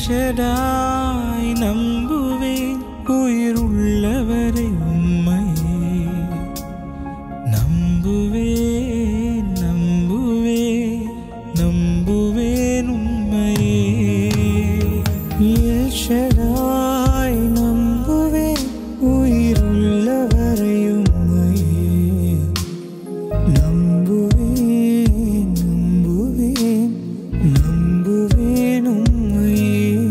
El Shaddai நம்புவேன் உயிர் உள்ளவரை உம்மையே நம்புவேன் நம்புவேன் நம்புவேன் உம்மையே எல்ஷடாய் நம்புவேன் உயிர் உள்ளவரை உம்மையே நம்புவேன் நம்புவேன் நம்புவேன் உம்மையே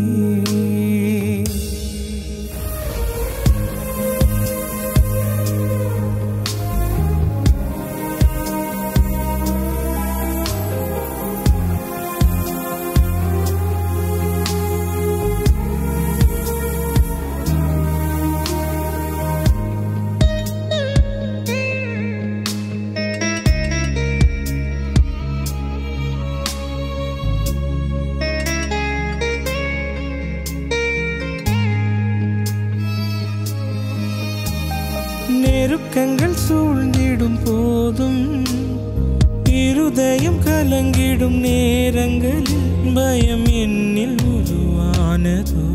நெருக்கங்கள் சூழ்ந்திடும் போதும் இருதயம் கலங்கிடும் நேரங்களில் பயம் என்னில் உருவானதோ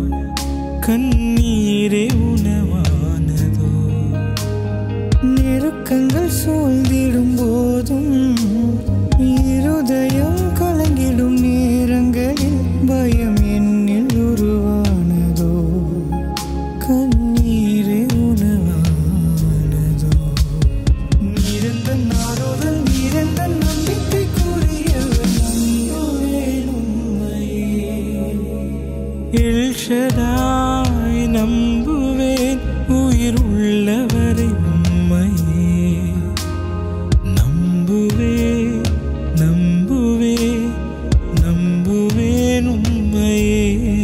கண்ணீரே உணவானதோ நெருக்கங்கள் சூழ்ந்திடும் போதும் இருதயம் கலங்கிடும் நேரங்களில் பயம் என்னில் உருவானதோ கண்ணீரே உணவானதோ நிறந்த நாரோதல் நிறந்த நம்பிக்கைக்குரியவர் நம்புவேன் உம்மையே. எல்ஷடாய் நம்புவேன் உயிர் உள்ளவரை உம்மையே நம்புவேன் நம்புவேன் நம்புவேன் உம்மையே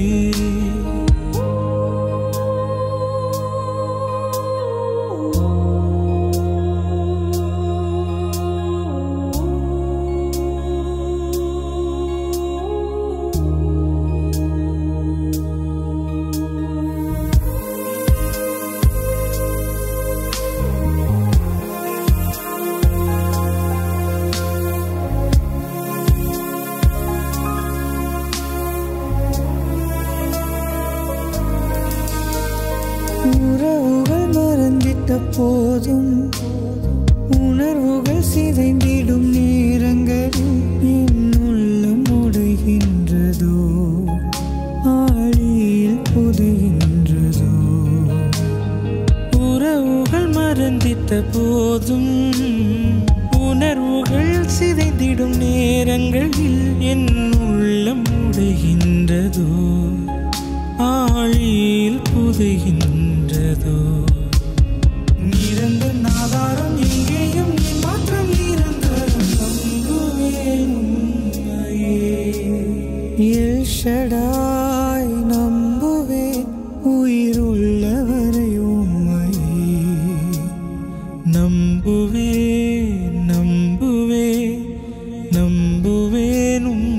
உறவுகள் மறந்திட்ட போதும் உணர்வுகள் சிதைந்திடும் நேரங்களில் என் உள்ளம் உடைகின்றதோ ஆழியில் புதைகின்றதோ உறவுகள் மறந்திட்ட போதும் உணர்வுகள் சிதைந்திடும் நேரங்களில் என் உள்ளம் உடைகின்றதோ ஆழியில் புதைகின்றதோ நிறந்த நாதாரம் எங்கேயும் நீ மாற்றம் நிரந்தரம் நம்புவேன் உம்மையே. எல்ஷடாய் நம்புவேன் உயிர் உள்ளவரை உம்மையே நம்புவேன் நம்புவேன் நம்புவேன் உம்மையே